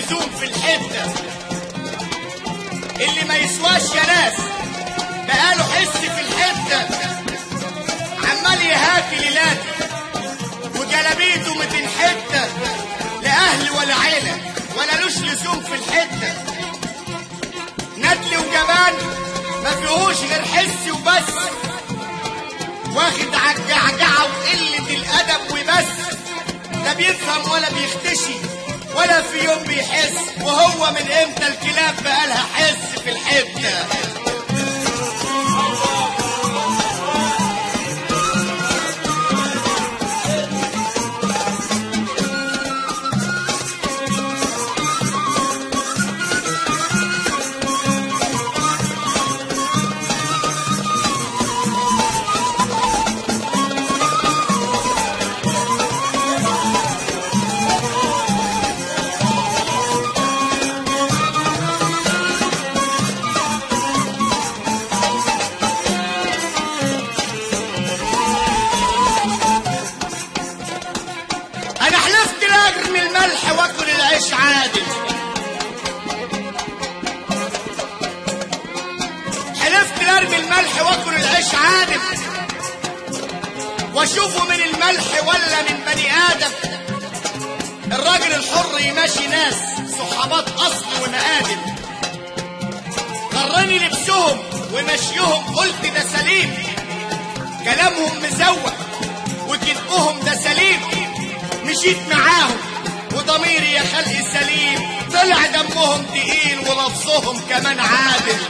لزوم في الحتة اللي ما يسواش يا ناس بقاله حس في الحتة عمال يهاتي ليلاتي وجلابيته متين حتة لأهل ولا عيلة ولا لوش لزوم في الحتة ندل وجبان ما فيهوش غير حس وبس واخد عالجعجعة وقلة الأدب وبس لا بيفهم ولا بيختشي ولا في يوم بيحس وهو من امتى الكلاب بقالها حس في الحتة انا حلفت لا ارمي الملح واكل العيش عادل حلفت لا ارمي الملح واكل العيش عادل واشوفه من الملح ولا من بني ادم الراجل الحر يمشي ناس صحابات اصل ومقادم قرني لبسهم ومشيهم قلت ده سليم كلامهم مزوق وكذبهم ده سليم مشيت معاهم وضميري يا خلقي سليم طلع دمهم تقيل ولفظهم كمان عادل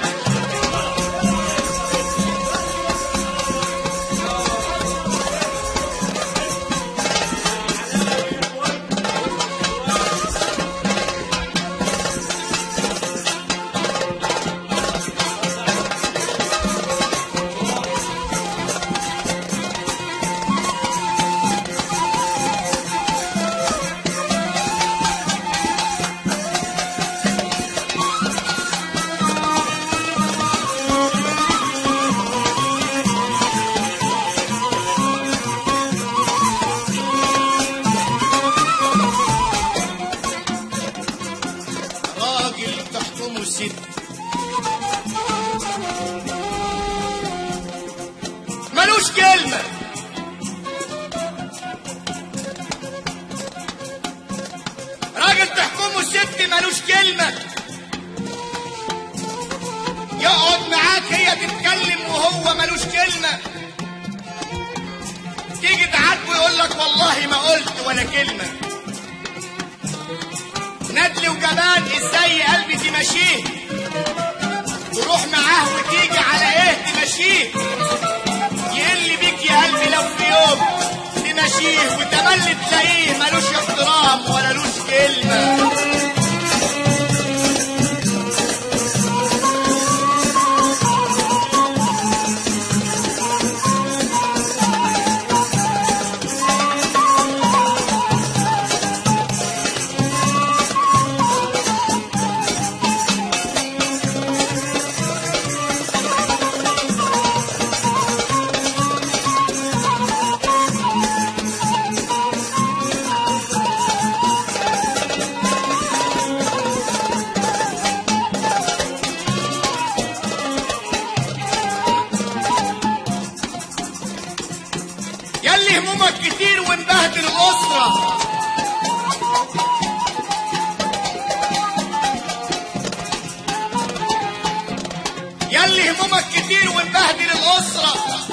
راجل تحكمه ست ملوش كلمة راجل تحكمه ست ملوش كلمة يقعد معاك هي تتكلم وهو ملوش كلمة تيجي تعاتبه يقول لك والله ما قلت ولا كلمه ندل وجبان ازاي قلبي تمشيه تروح معاه وتيجي على ايه تمشيه يقل بيك يا قلبي لو في يوم تمشيه وتملي تلاقيه ملوش احترام ولا لوش كلمه يلي همومك كتير ومبهدل الأسرة يلي همومك كتير ومبهدل الأسرة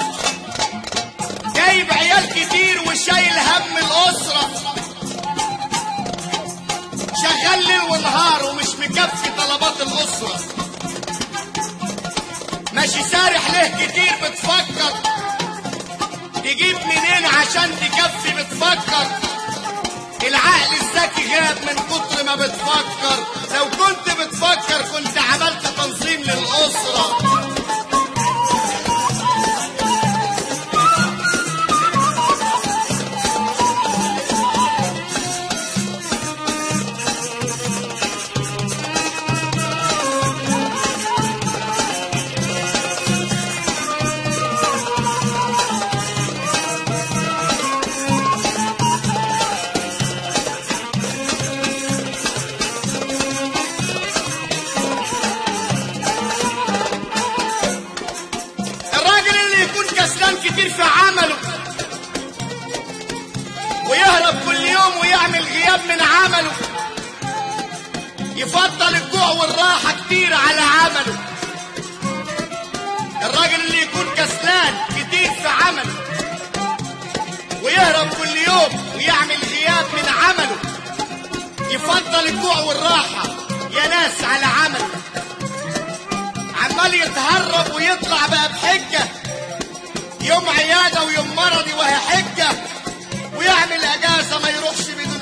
جايب عيال كتير وشايل هم الأسرة شغال ليل ونهار ومش مكفي طلبات الأسرة ماشي سارح ليه كتير بتفكر تجيب منين عشان تكفي بتفكر العقل الذكي غاب من كتر ما بتفكر لو كنت بتفكر كنت عملت تنظيم للأسرة من عمله يفضل الجوع والراحة كتير على عمله الراجل اللي يكون كسلان كتير في عمله ويهرب كل يوم ويعمل غياب من عمله يفضل الجوع والراحة يا ناس على عمله عمال يتهرب ويطلع بقى بحجة يوم عيادة ويوم مرضي وهي حجة ويعمل اجازة ما يروحش بدون